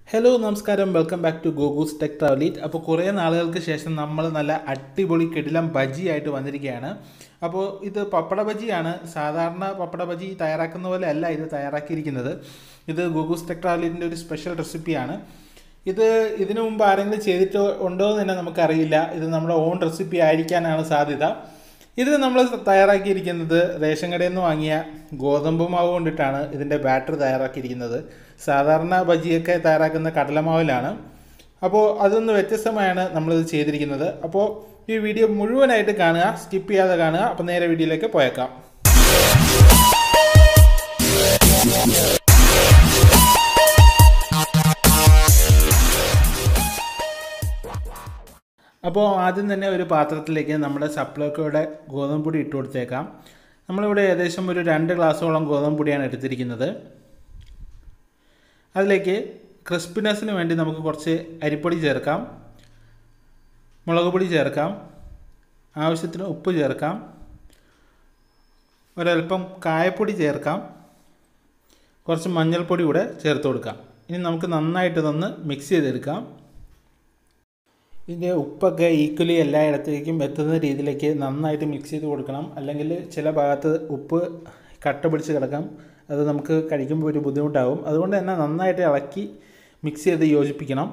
hello നമസ്കാരം welcome back to ഗോഗൂസ് tech travel eat അപ്പോൾ കുറേ നാളുകൾക്ക് ശേഷം നമ്മൾ നല്ല അടിപൊളി കിടിലം ബജി ആയിട്ട് വന്നിരിക്കുകയാണ് അപ്പോൾ ഇത് പപ്പട ബജിയാണ് സാധാരണ പപ്പട ബജി തയ്യാറാക്കുന്ന പോലെ അല്ല ഇത് തയ്യാറാക്കിയിരിക്കുന്നത് ഇത് ഗോഗൂസ് ടെക് ട്രാവലീറ്റിൻ്റെ ഒരു സ്പെഷ്യൽ റെസിപ്പിയാണ് ഇത് ഇതിനു മുമ്പ് ആരെങ്കിലും ചെയ്തിട്ട് ഉണ്ടോ എന്ന് തന്നെ നമുക്കറിയില്ല ഇത് നമ്മുടെ ഓൺ റെസിപ്പി ആയിരിക്കാനാണ് സാധ്യത ഇത് നമ്മൾ തയ്യാറാക്കിയിരിക്കുന്നത് റേഷൻ കടയിൽ നിന്ന് വാങ്ങിയ ഗോതമ്പ് മാവ് കൊണ്ടിട്ടാണ് ഇതിൻ്റെ ബാറ്റർ തയ്യാറാക്കിയിരിക്കുന്നത് സാധാരണ ബജിയൊക്കെ തയ്യാറാക്കുന്ന കടലമാവിലാണ് അപ്പോൾ അതൊന്ന് വ്യത്യസ്തമായാണ് നമ്മളിത് ചെയ്തിരിക്കുന്നത് അപ്പോൾ ഈ വീഡിയോ മുഴുവനായിട്ട് കാണുക സ്കിപ്പ് ചെയ്യാതെ കാണുക അപ്പോൾ നേരെ വീഡിയോയിലേക്ക് പോയേക്കാം അപ്പോൾ ആദ്യം തന്നെ ഒരു പാത്രത്തിലേക്ക് നമ്മുടെ സപ്ലൈക്കോയുടെ ഗോതമ്പ് പൊടി ഇട്ട് കൊടുത്തേക്കാം നമ്മളിവിടെ ഏകദേശം ഒരു രണ്ട് ഗ്ലാസ്സോളം ഗോതമ്പ് പൊടിയാണ് എടുത്തിരിക്കുന്നത് അതിലേക്ക് ക്രിസ്പിനെസ്സിന് വേണ്ടി നമുക്ക് കുറച്ച് അരിപ്പൊടി ചേർക്കാം മുളക് പൊടി ചേർക്കാം ആവശ്യത്തിന് ഉപ്പ് ചേർക്കാം ഒരൽപ്പം കായപ്പൊടി ചേർക്കാം കുറച്ച് മഞ്ഞൾപ്പൊടി കൂടെ ചേർത്ത് കൊടുക്കാം ഇനി നമുക്ക് നന്നായിട്ട് ഇതൊന്ന് മിക്സ് ചെയ്തെടുക്കാം ഇതിൻ്റെ ഉപ്പൊക്കെ ഈക്വലി എല്ലായിടത്തേക്കും എത്തുന്ന രീതിയിലേക്ക് നന്നായിട്ട് മിക്സ് ചെയ്ത് കൊടുക്കണം അല്ലെങ്കിൽ ചില ഭാഗത്ത് ഉപ്പ് കട്ട പിടിച്ച് കിടക്കാം അത് നമുക്ക് കഴിക്കുമ്പോൾ ഒരു ബുദ്ധിമുട്ടാകും അതുകൊണ്ട് തന്നെ നന്നായിട്ട് ഇളക്കി മിക്സ് ചെയ്ത് യോജിപ്പിക്കണം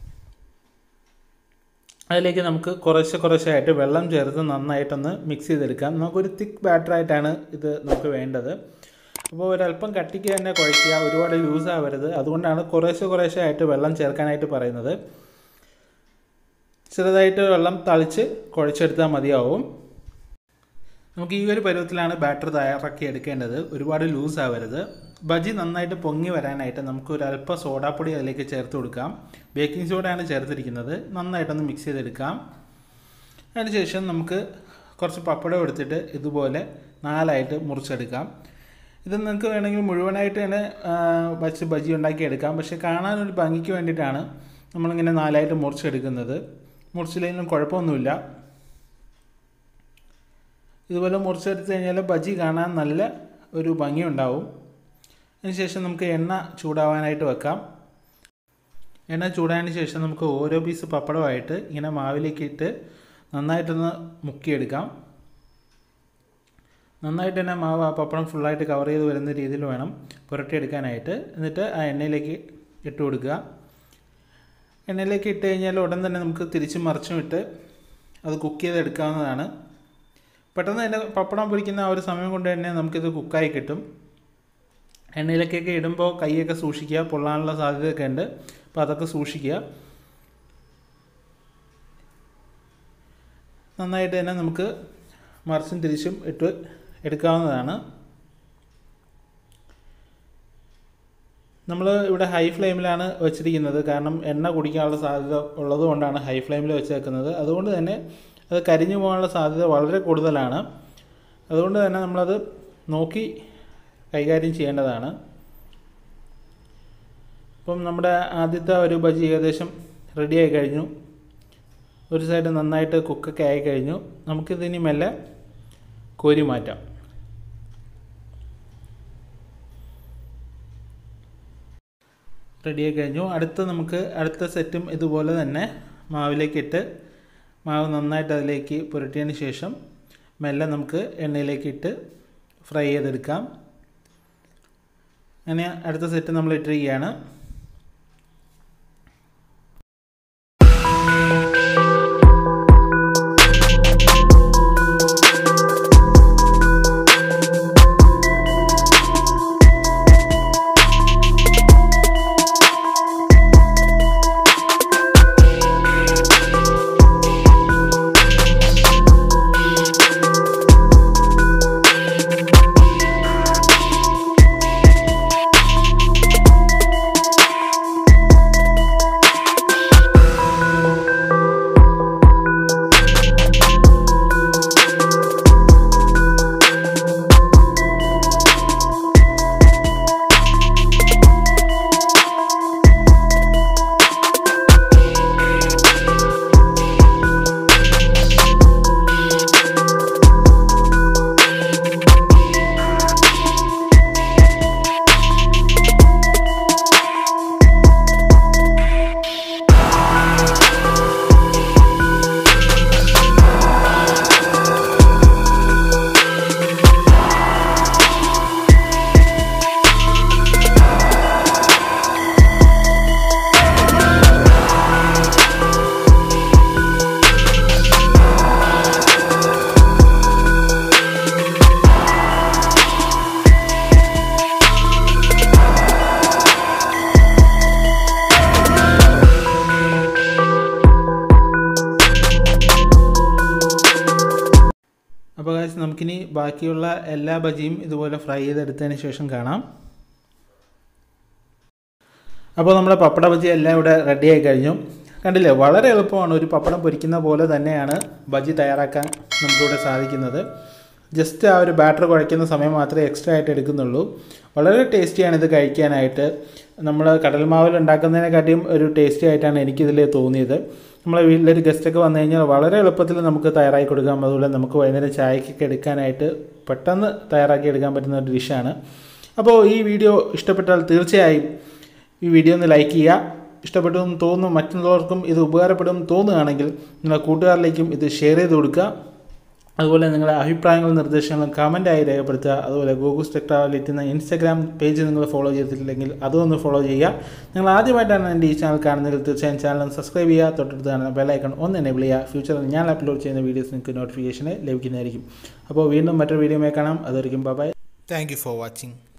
അതിലേക്ക് നമുക്ക് കുറേശ്ശെ കുറേശ്ശായിട്ട് വെള്ളം ചേർത്ത് നന്നായിട്ടൊന്ന് മിക്സ് ചെയ്തെടുക്കാം നമുക്കൊരു തിക്ക് ബാറ്ററായിട്ടാണ് ഇത് നമുക്ക് വേണ്ടത് അപ്പോൾ ഒരല്പം കട്ടിക്ക് തന്നെ കുഴയ്ക്കുക ഒരുപാട് ലൂസ് ആവരുത് അതുകൊണ്ടാണ് കുറേശ്ശെ കുറേശ്ശെ ആയിട്ട് വെള്ളം ചേർക്കാനായിട്ട് പറയുന്നത് ചെറുതായിട്ട് വെള്ളം തളിച്ച് കുഴച്ചെടുത്താൽ മതിയാവും നമുക്ക് ഈ ഒരു പരുവത്തിലാണ് ബാറ്റർ തയ്യാറാക്കി എടുക്കേണ്ടത് ഒരുപാട് ലൂസ് ആവരുത് ബജി നന്നായിട്ട് പൊങ്ങി വരാനായിട്ട് നമുക്ക് ഒരു അല്പം സോഡാപ്പൊടി അതിലേക്ക് ചേർത്ത് കൊടുക്കാം ബേക്കിംഗ് സോഡയാണ് ചേർത്തിരിക്കുന്നത് നന്നായിട്ടൊന്ന് മിക്സ് ചെയ്തെടുക്കാം അതിനുശേഷം നമുക്ക് കുറച്ച് പപ്പടം എടുത്തിട്ട് ഇതുപോലെ നാലായിട്ട് മുറിച്ചെടുക്കാം ഇത് നിങ്ങൾക്ക് വേണമെങ്കിൽ മുഴുവനായിട്ട് തന്നെ വച്ച് ബജി ഉണ്ടാക്കി എടുക്കാം പക്ഷേ കാണാനൊരു ഭംഗിക്ക് വേണ്ടിയിട്ടാണ് നമ്മളിങ്ങനെ നാലായിട്ട് മുറിച്ചെടുക്കുന്നത് മുറിച്ചില്ലെങ്കിലും കുഴപ്പമൊന്നുമില്ല ഇതുപോലെ മുറിച്ചെടുത്ത് കഴിഞ്ഞാൽ ബജി കാണാൻ നല്ല ഒരു ഭംഗി ഉണ്ടാവും അതിനുശേഷം നമുക്ക് എണ്ണ ചൂടാവാനായിട്ട് വെക്കാം എണ്ണ ചൂടായതിന് ശേഷം നമുക്ക് ഓരോ പീസ് പപ്പടമായിട്ട് ഇങ്ങനെ മാവിലേക്ക് ഇട്ട് നന്നായിട്ടൊന്ന് മുക്കിയെടുക്കാം നന്നായിട്ട് തന്നെ മാവ് ആ പപ്പടം ഫുള്ളായിട്ട് കവർ ചെയ്ത് വരുന്ന രീതിയിൽ വേണം പുരട്ടിയെടുക്കാനായിട്ട് എന്നിട്ട് ആ എണ്ണയിലേക്ക് ഇട്ട് കൊടുക്കുക എണ്ണയിലേക്ക് ഇട്ട് കഴിഞ്ഞാൽ ഉടൻ തന്നെ നമുക്ക് തിരിച്ചും മറിച്ചും ഇട്ട് അത് കുക്ക് ചെയ്തെടുക്കാവുന്നതാണ് പെട്ടെന്ന് തന്നെ പപ്പടം പൊരിക്കുന്ന ആ ഒരു സമയം കൊണ്ട് തന്നെ നമുക്കിത് കുക്കായി കിട്ടും എണ്ണയിലേക്കൊക്കെ ഇടുമ്പോൾ കൈയൊക്കെ സൂക്ഷിക്കുക പൊള്ളാനുള്ള സാധ്യതയൊക്കെ ഉണ്ട് അപ്പോൾ അതൊക്കെ സൂക്ഷിക്കുക നന്നായിട്ട് തന്നെ നമുക്ക് മറിച്ചും തിരിച്ചും ഇട്ട് എടുക്കാവുന്നതാണ് നമ്മൾ ഇവിടെ ഹൈ ഫ്ലെയിമിലാണ് വെച്ചിരിക്കുന്നത് കാരണം എണ്ണ കുടിക്കാനുള്ള സാധ്യത ഉള്ളത് കൊണ്ടാണ് ഹൈ ഫ്ലെയിമിൽ വെച്ചേക്കുന്നത് അതുകൊണ്ട് തന്നെ അത് കരിഞ്ഞു പോകാനുള്ള സാധ്യത വളരെ കൂടുതലാണ് അതുകൊണ്ട് തന്നെ നമ്മളത് നോക്കി കൈകാര്യം ചെയ്യേണ്ടതാണ് ഇപ്പം നമ്മുടെ ആദ്യത്തെ ഒരു ബജി ഏകദേശം റെഡിയായി കഴിഞ്ഞു ഒരു സൈഡ് നന്നായിട്ട് കുക്കൊക്കെ ആയി കഴിഞ്ഞു നമുക്കിതിനി മെല്ലെ കോരി മാറ്റാം റെഡിയായി കഴിഞ്ഞു അടുത്ത നമുക്ക് അടുത്ത സെറ്റും ഇതുപോലെ തന്നെ മാവിലേക്ക് ഇട്ട് മാവ് നന്നായിട്ട് അതിലേക്ക് പുരട്ടിയതിന് ശേഷം മെല്ലെ നമുക്ക് എണ്ണയിലേക്ക് ഇട്ട് ഫ്രൈ ചെയ്തെടുക്കാം അങ്ങനെ അടുത്ത സെറ്റ് നമ്മൾ ഇട്ടിരിക്കുകയാണ് നമുക്കിനി ബാക്കിയുള്ള എല്ലാ ബജിയും ഇതുപോലെ ഫ്രൈ ചെയ്തെടുത്തതിന് ശേഷം കാണാം അപ്പോൾ നമ്മുടെ പപ്പട ബജി എല്ലാം ഇവിടെ റെഡിയായി കഴിഞ്ഞു കണ്ടില്ലേ വളരെ എളുപ്പമാണ് ഒരു പപ്പടം പൊരിക്കുന്ന പോലെ തന്നെയാണ് ബജി തയ്യാറാക്കാൻ നമുക്കിവിടെ സാധിക്കുന്നത് ജസ്റ്റ് ആ ഒരു ബാറ്റർ കുഴയ്ക്കുന്ന സമയം മാത്രമേ എക്സ്ട്രാ ആയിട്ട് എടുക്കുന്നുള്ളൂ വളരെ ടേസ്റ്റിയാണ് ഇത് കഴിക്കാനായിട്ട് നമ്മൾ കടൽമാവിൽ ഉണ്ടാക്കുന്നതിനെക്കാട്ടിയും ഒരു ടേസ്റ്റി ആയിട്ടാണ് എനിക്കിതിൽ തോന്നിയത് നമ്മളെ വീട്ടിലൊരു ഗസ്റ്റൊക്കെ വന്നു കഴിഞ്ഞാൽ വളരെ എളുപ്പത്തിൽ നമുക്ക് തയ്യാറാക്കി കൊടുക്കാം അതുപോലെ നമുക്ക് വൈകുന്നേരം ചായക്കൊക്കെ എടുക്കാനായിട്ട് പെട്ടെന്ന് തയ്യാറാക്കി എടുക്കാൻ പറ്റുന്ന ഒരു ഡിഷാണ് അപ്പോൾ ഈ വീഡിയോ ഇഷ്ടപ്പെട്ടാൽ തീർച്ചയായും ഈ വീഡിയോ ഒന്ന് ലൈക്ക് ചെയ്യുക ഇഷ്ടപ്പെട്ടെന്ന് തോന്നുന്നു മറ്റുള്ളവർക്കും ഇത് ഉപകാരപ്പെടും തോന്നുകയാണെങ്കിൽ നിങ്ങളുടെ കൂട്ടുകാരിലേക്കും ഇത് ഷെയർ ചെയ്ത് കൊടുക്കുക അതുപോലെ നിങ്ങളുടെ അഭിപ്രായങ്ങളും നിർദ്ദേശങ്ങളും കമൻറ്റായി രേഖപ്പെടുത്തുക അതുപോലെ ഗൂഗിൾ ടെക്ട്രാവലിറ്റ് എന്ന ഇൻസ്റ്റാഗ്രാം പേജ് നിങ്ങൾ ഫോളോ ചെയ്തിട്ടില്ലെങ്കിൽ അതൊന്ന് ഫോളോ ചെയ്യുക നിങ്ങൾ ആദ്യമായിട്ടാണ് എൻ്റെ ഈ ചാനൽ കാണുന്നതിൽ തീർച്ചയായും ചാനൽ സബ്സ്ക്രൈബ് ചെയ്യുക തൊട്ടടുത്ത് കാണുന്ന ബെല്ലൈക്കൺ ഒന്ന് എനേബിൾ ചെയ്യുക ഫ്യൂച്ചറിൽ ഞാൻ അപ്ലോഡ് ചെയ്യുന്ന വീഡിയോസ് നിങ്ങൾക്ക് നോട്ടിഫിക്കേഷൻ ലഭിക്കുന്നതായിരിക്കും അപ്പോൾ വീണ്ടും മറ്റൊരു വീഡിയോമായി കാണാം അതുവരെയും bye thank you for watching